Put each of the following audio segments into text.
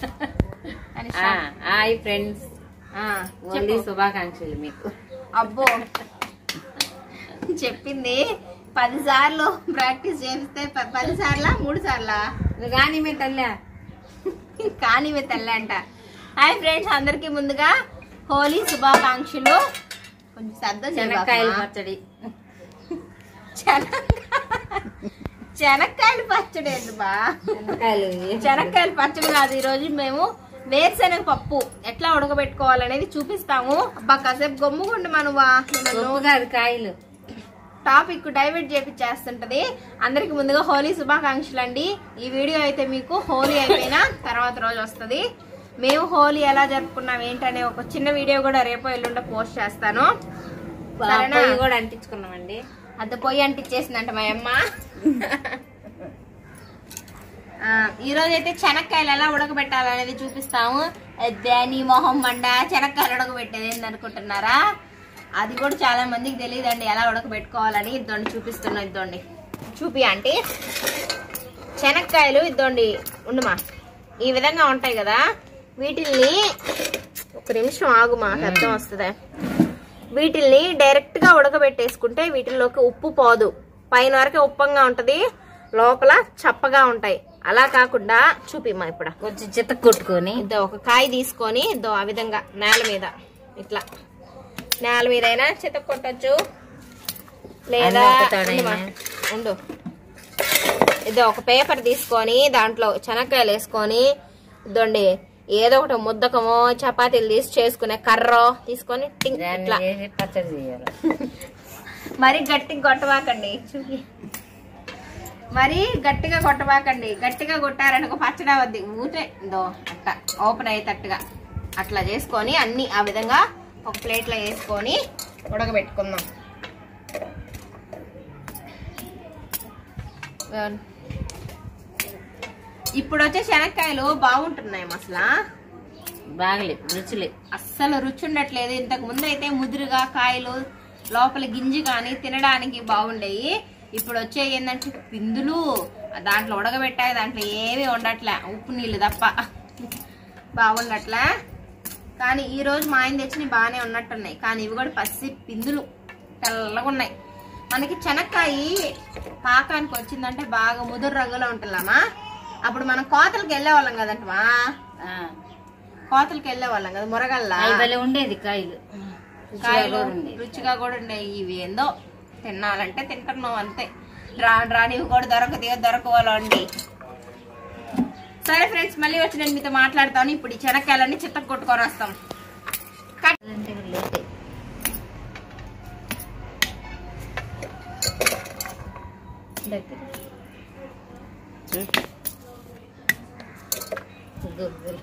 అని ఆ, hi friends ఆ, ఓన్లీ చెప్పు. శుభాకాంక్షలు మీకు అబ్బో చెప్పింది పది సార్లు ప్రాక్టీస్ చేపిస్తే ప- పది సార్లా మూడు సార్లా నువ్వు కానీ మీ తల్లి కానీ మీ తల్లి అంట హాయ్ ఫ్రెండ్స్ అందరికి ముందుగా హోలీ శుభాకాంక్షలు కొంచెం శ్రద్ధ శనక్కాయల చేయబాకమ్మా. పచ్చడి శనక్కాయ- శనక్కాయలు పచ్చడి ఏంటి బా శనక్కాయలు శనక్కాయలు పచ్చడి కాదు ఈ రోజు మేము వేరుశనగ పప్పు ఎట్లా ఉడకబెట్టుకోవాలనేది చూపిస్తాము అబ్బా కాసేపు గమ్ముగుండు మనవా ఉప్పు కాదు కాయలు టాపిక్ డైవర్ట్ చేపించేస్తుంటది అందరికి ముందుగా హోలీ శుభాకాంక్షలు అండి ఈ వీడియో అయితే మీకు హోలీ అయిపోయిన తర్వాత రోజు వస్తది మేము హోలీ ఎలా జరుపుకున్నాం ఏంటనే ఒక చిన్న వీడియో కూడా రేపు ఎల్లుండ పోస్ట్ చేస్తాను సరేనా? పొయ్యి కూడా అంటించుకున్నామండి అంత పొయ్యి అంటిచ్చేసిందంట మా అమ్మ ఆ, ఈ రోజు అయితే శనక్కాయలు ఎలా ఉడకబెట్టాలనేది చూపిస్తాము దాని మొహం మండ శనక్కాయలు ఉడకబెట్టేది ఏంది అనుకుంటున్నారా అది కూడా చాలా మందికి తెలియదండి ఎలా ఉడకబెట్టుకోవాలని ఇద్దండి చూపిస్తున్నా ఇద్దండి చూపి అంటే శనక్కాయలు ఇద్దండి ఉండుమా ఈ విధంగా ఉంటాయి కదా వీటిల్ని ఒక నిమిషం ఆగుమా అర్థం వస్తుంది వీటిల్ని డైరెక్ట్ గా ఉడకబెట్టేసుకుంటే వీటిల్లోకి ఉప్పు పోదు పైన వరకే ఉప్పంగా ఉంటది లోపల చప్పగా ఉంటాయి అలా కాకుండా చూపిమ్మా ఇప్పుడు కొంచెం చిత్త కొట్టుకొని ఇద్దో ఒక కాయ తీసుకొని ఇద్దో ఆ విధంగా నేల మీద ఇట్లా నేల మీద అయినా చెత్త కొట్టచ్చు లేదా అన్నీ ఒకతాడైనా? ఉండుమా, ఉండు ఇదో ఒక పేపర్ తీసుకొని దాంట్లో శనక్కాయలు వేసుకొని ఇదండి ఏదో ఒకటి ముద్దకమో చపాతీలు తీసి చేసుకునే కర్రో తీసుకొని టింగ్ దాన్ని ఇట్లా చేసి పచ్చడి చేయాలి మరి గట్టిగా కొట్టబాకండి చూపి మరి గట్టిగా కొట్టబాకండి గట్టిగా కొట్టారనుకో పచ్చడా వద్ది ఊటే దో అట్ట ఓపెన్ అయ్యేటట్టుగా అట్లా చేసుకొని అన్ని ఆ విధంగా ఒక ప్లేట్లో వేసుకొని ఉడకబెట్టుకుందాం ఇప్పుడు వచ్చే శనక్కాయలు బాగుంటున్నాయి అసలు బాగలే రుచులే అస్సలు రుచి ఉండట్లేదు ఇంతకు ముందు అయితే ముదురుగా కాయలు లోపల గింజి కానీ తినడానికి బాగుండేవి ఇప్పుడు వచ్చే ఏంటంటే పిందులు దాంట్లో ఉడకబెట్టాయి దాంట్లో ఏమీ ఉండట్లే ఉప్పు నీళ్ళు తప్ప బాగుండట్లే కానీ ఈ రోజు మా ఆయన తెచ్చినవి బాగానే ఉన్నట్టున్నాయి కానీ ఇవి కూడా పసి పిందులు తెల్లగా ఉన్నాయి మనకి శనక్కాయ పాకానికి వచ్చిందంటే బాగా ముదురు రంగులో ఉంటుందమ్మా అప్పుడు మనం కోతలకు వెళ్ళేవాళ్ళం కదంటమా ఆ, కోతలకు వెళ్ళేవాళ్ళం కదా మురగల్లా అవి భలే ఉండేది కాయలు రుచిగా కాయలు కూడా ఉండేది. రుచిగా కూడా ఉండేవి ఇవి ఏందో తినాలంటే తింటున్నాం అంతే రాను రాని ఇవి కూడా దొరకదు దొరకవాలో అండి సరే ఫ్రెండ్స్ మళ్ళీ వచ్చి నేను మీతో మాట్లాడతాను ఇప్పుడు ఈ శనక్కాయలన్నీ చిత్త కొట్టుకొని వస్తాం కట్. అంటే లేటే దగ్గర. చూడు. గుగ్గులు.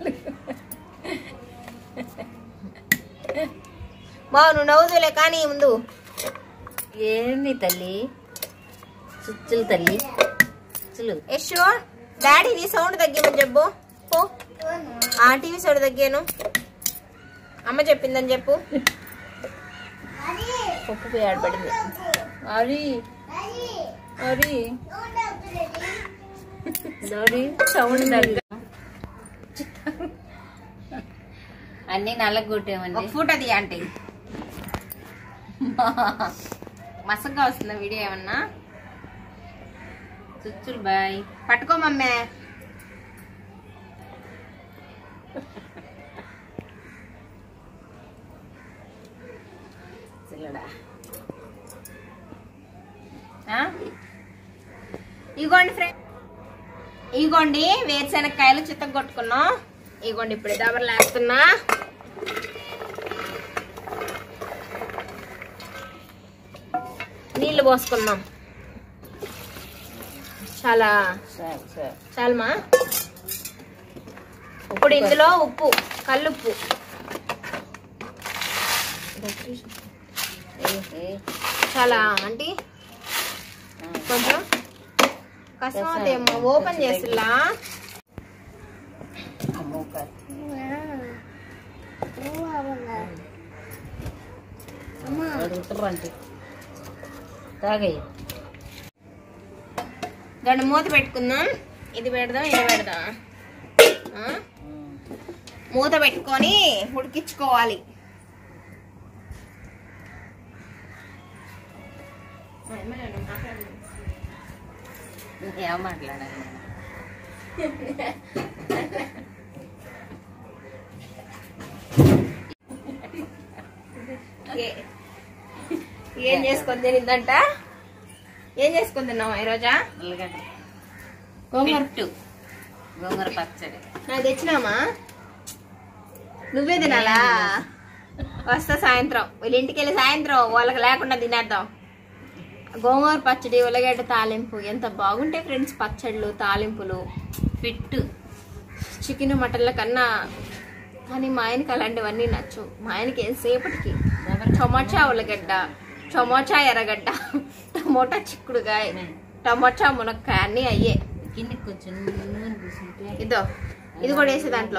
మా నువ్వు నవ్వుదులే కానీ ముందు ఏంది తల్లి చుచ్చులు తల్లి చుచ్చులు యశు డాడీ నీ సౌండ్ తగ్గిమని చెప్పు పో ఆ టీవీ సౌండ్ తగ్గాను అమ్మ చెప్పిందని చెప్పు పప్పు పోయి ఆడపడింది అరి అరి దొరి సౌండ్ తగ్గ అన్ని నల్లగొట్టామండి ఒక ఫోటో తీయ అంటే మసగ్గా వస్తుందా వీడియో ఏమన్నా చుచ్చులు బాయ్ పట్టుకో మమ్మే చిల్లడా ఆ? ఇగోండి ఫ్రెండ్ ఇగోండి వేరుశెనక్కాయలు చిత్త కొట్టుకున్నాం ఇగోండి ఇప్పుడు దబరలు వేస్తున్నా నీళ్లు పోసుకున్నాం చాలా సరే సరే చాలమా ఇప్పుడు ఇందులో ఉప్పు కల్లుప్పు ఏ, చాలా అంటే ఆ. కొంచెం కష్టం అవుతాయేమో ఓపెన్ చేసిలా అమ్మో కాదు. అడుగుతారు అంటే తాగయ్య దాన్ని మూత పెట్టుకుందాం ఇది పెడదాం ఇది పెడదాం ఆ? మూత పెట్టుకొని ఉడికించుకోవాలి ఏం మాట్లాడాలి ఏ- ఏం చేసుకొని తినిందంట ఏం చేసుకొని తిన్నావు ఈరోజా ఉల్లిగడ్డ గోంగూర పెట్టు గోంగూర పచ్చడి నాకు తెచ్చినామా నువ్వే తినాలా వస్తా సాయంత్రం వీళ్ళ ఇంటికి వెళ్ళి సాయంత్రం వాళ్ళకి లేకుండా తినేద్దాం గోంగూర పచ్చడి ఉల్లగడ్డ తాలింపు ఎంత బాగుంటాయి ఫ్రెండ్స్ పచ్చళ్ళు తాలింపులు పెట్టు చికెన్ మటన్ల కన్నా కానీ మా ఆయనకి అలాంటివన్నీ నచ్చు మా ఆయనకి ఎంతసేపటికి టొమాటో ఉల్లగడ్డ టొమాటో ఎర్రగడ్డ టమోటా చిక్కుడుకాయ టమోటా మునక్కాయ అన్నీ అయ్యే కిందకి కొంచెం నూనె పూసుంటే ఇదో ఇది కూడా వేసే దాంట్లో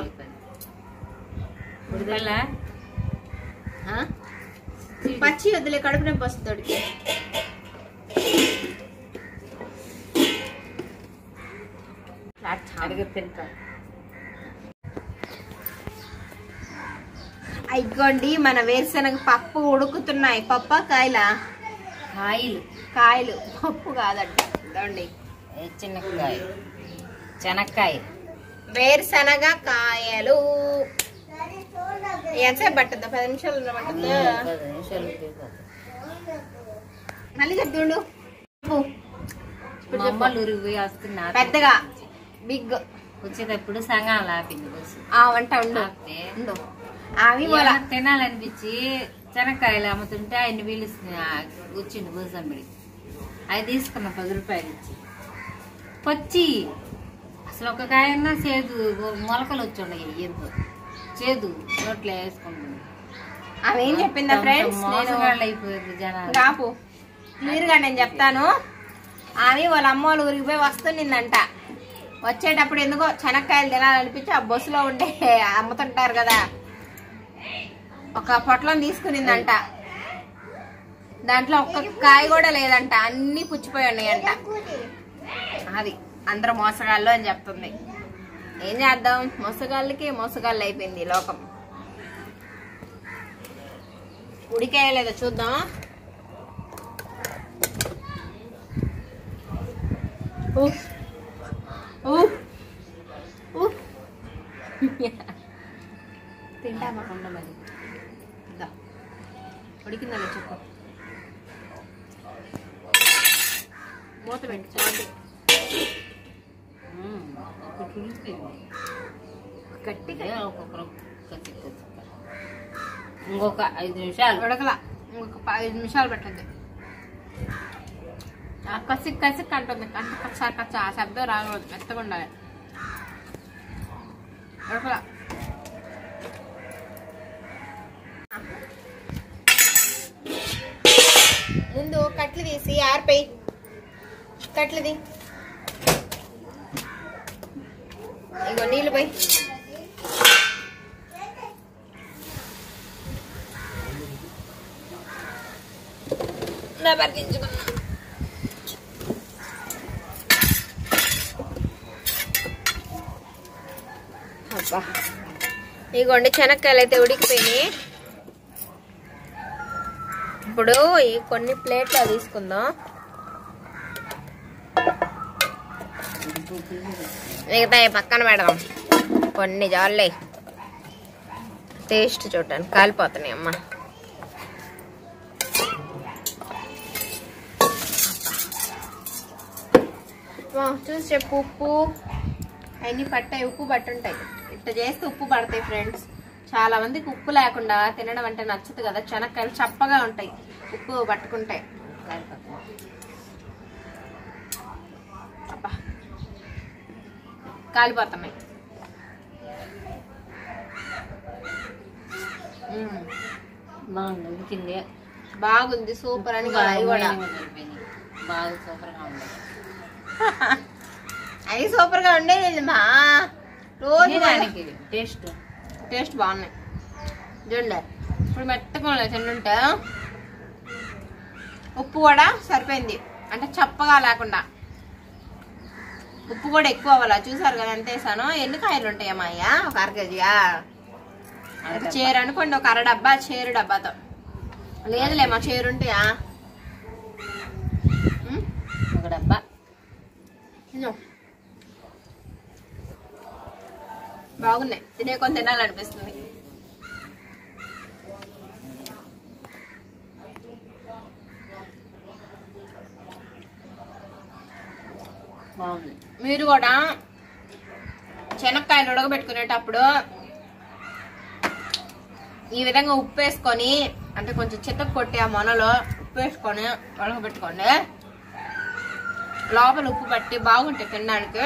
ఉడకల ఆ? పచ్చి వద్దులే కడుపు నొప్పి వస్తుంది వాడికి. అడిగి తింటా అయిగోండి మన వేరుశనగ పప్పు ఉడుకుతున్నాయి పప్ప కాయల కాయలు కాయలు పప్పు కాదండి ఇదండి ఏ చిన్నకాయ చెనక్కాయ వేరుశనగ కాయలు ఎంతసేపు పట్టుద్దా పది నిమిషాలు పట్టుద్దా పది నిమిషాలు ఉడికిపోతుంది. మళ్ళీ చెప్తుండు చెప్పు. మా అమ్మలు ఊరికి పోయి వస్తున్నారు పెద్దగా బిగ్ వచ్చేటప్పుడు సంఘం లాపింది బస్సు ఆ వంట ఉండు ఆపితే ఉండు ఆమె పోలా ఏమన్నా తినాలనిపించి చెనక్కాయలు అమ్ముతుంటే ఆయన పిలుస్తుంది వచ్చిండు భూసంబడి అవి తీసుకున్న పది రూపాయలు ఇచ్చి పచ్చి అసలు ఒక కాయన్నా చేదు మొలకలు వచ్చి ఉండయి ఎంతో చేదు రోట్లో వేసుకుంటుంది ఆమె ఏం చెప్పిందా ఫ్రెండ్స్ నేను మోసగాళ్ళు అయిపోయారు జనాలు కాపు క్లియర్ గా నేను చెప్తాను ఆమె వాళ్ళ అమ్మ వాళ్ళ ఊరికి పోయి వస్తుండిందంట వచ్చేటప్పుడు ఎందుకో శనక్కాయలు తినాలనిపించి ఆ బస్సులో ఉండే అమ్ముతుంటారు కదా ఒక పొట్లం తీసుకునిందంట దాంట్లో ఒక్క కాయ కూడా లేదంట అన్ని పుచ్చిపోయి ఉన్నాయంట అది అందరూ మోసగాళ్ళు అని చెప్తుంది ఏం చేద్దాం మోసగాళ్ళకి మోసగాళ్ళు అయిపోయింది ఈ లోకం ఉడికాయ లేదో చూద్దాం ఉఫ్. ఉఫ్. ఉఫ్. తింటామా ఉండమని ఇద్దా. ఉడికిందా లేదా చెప్పు మూత పెట్టి చాలు ఉమ్, ఒకటి ఉడికిపోయింది గట్టిగా ఇదే ఒక్కొక్కరు కత్తి కత్తి. ఇంకొక ఐదు నిమిషాలు ఉడకల ఇంకొక ప- ఐదు నిమిషాలు పెట్టండి ఆ కసిక్ కసిక్ అంటుంది కంట కచ్చా కచ్చా ఆ శబ్దం రాకూడదు మెత్తగా ఉండాలి ఉడకల ముందు కట్లు తీసి ఆరిపోయి కట్లది ఇగో నీళ్ళు పోయి నా పట్టించుకున్నా అబ్బా ఇగోండి శనక్కాయలు అయితే ఉడికిపోయినాయి ఇప్పుడు ఈ కొన్ని ప్లేట్లు తీసుకుందాం మిగతా ఈ పక్కన పెడదాం కొన్ని జాలే టేస్ట్ చూడటానికి కాలిపోతున్నాయి అమ్మ వా, చూసి చెప్పు ఉప్పు అన్ని పట్టాయి ఉప్పు పట్టుంటాయి ఇట్లా చేస్తే ఉప్పు పడతాయి ఫ్రెండ్స్ చాలా మందికి ఉప్పు లేకుండా తినడం అంటే నచ్చదు కదా శనక్కాయలు చప్పగా ఉంటాయి ఉప్పు పట్టుకుంటాయి అబ్బా కాలిపోతున్నాయి మ్మ్. బాగుంది ఉడికింది బాగుంది సూపర్ అని బాగా అవి కూడా మైనంగా సరిపోయింది. బాగా సూపర్గా ఉంది అవి సూపర్ గా ఉండేది మా రోజు దానికి టేస్ట్ టేస్ట్ బాగున్నాయి చూడండి ఇప్పుడు మెత్తగా ఉన్నాయి తింటుంటే ఉప్పు కూడా సరిపోయింది అంటే చప్పగా లేకుండా ఉప్పు కూడా ఎక్కువ అవ్వాలా చూసారు కదా ఎంత వేసాను ఎన్ని కాయలు ఉంటాయమ్మా అయ్యా ఒక అర కేజీయా ఒక చీర అనుకోండి ఒక అర డబ్బా చీర డబ్బాతో లేదులేమ్మా చీర ఉంటాయా ఉమ్, ఒక డబ్బా తిను. బాగున్నాయి తినే కొన్ని తినాలనిపిస్తుంది బాగుంది మీరు కూడా శనక్కాయలు ఉడకబెట్టుకునేటప్పుడు ఈ విధంగా ఉప్పు వేసుకొని అంటే కొంచెం చిత్తకు కొట్టి ఆ మొనలో ఉప్పు వేసుకొని ఉడకబెట్టుకోండి లోపల ఉప్పు పట్టి బాగుంటాయి తినడానికి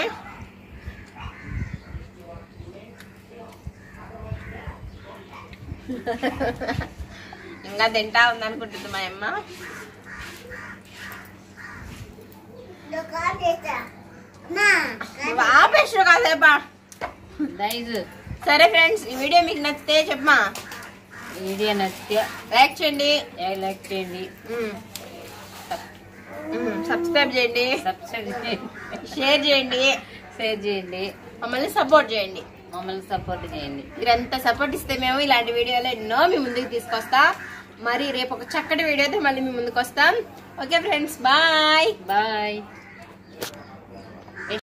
ఇంకా తింటా ఉంది అనుకుంటుంది మా అమ్మ నువ్వు ఆపేసావు కాసేపా దైజు సరే ఫ్రెండ్స్ ఈ వీడియో మీకు నచ్చితే చెప్పమా వీడియో నచ్చితే లైక్ చేయండి లైక్ చేయండి మ్మ్. మ్మ్. సబ్స్క్రైబ్ చేయండి సబ్స్క్రైబ్ చేయండి షేర్ చేయండి షేర్ చేయండి మమ్మల్ని సపోర్ట్ చేయండి మమ్మల్ని సపోర్ట్ చేయండి మీరంతా సపోర్ట్ ఇస్తే మేము ఇలాంటి వీడియోలు ఎన్నో మీ ముందుకు తీసుకొస్తాం మరి రేపు ఒక చక్కటి వీడియోతో మళ్ళీ మీ ముందుకు వస్తాం ఓకే ఫ్రెండ్స్ బాయ్ బాయ్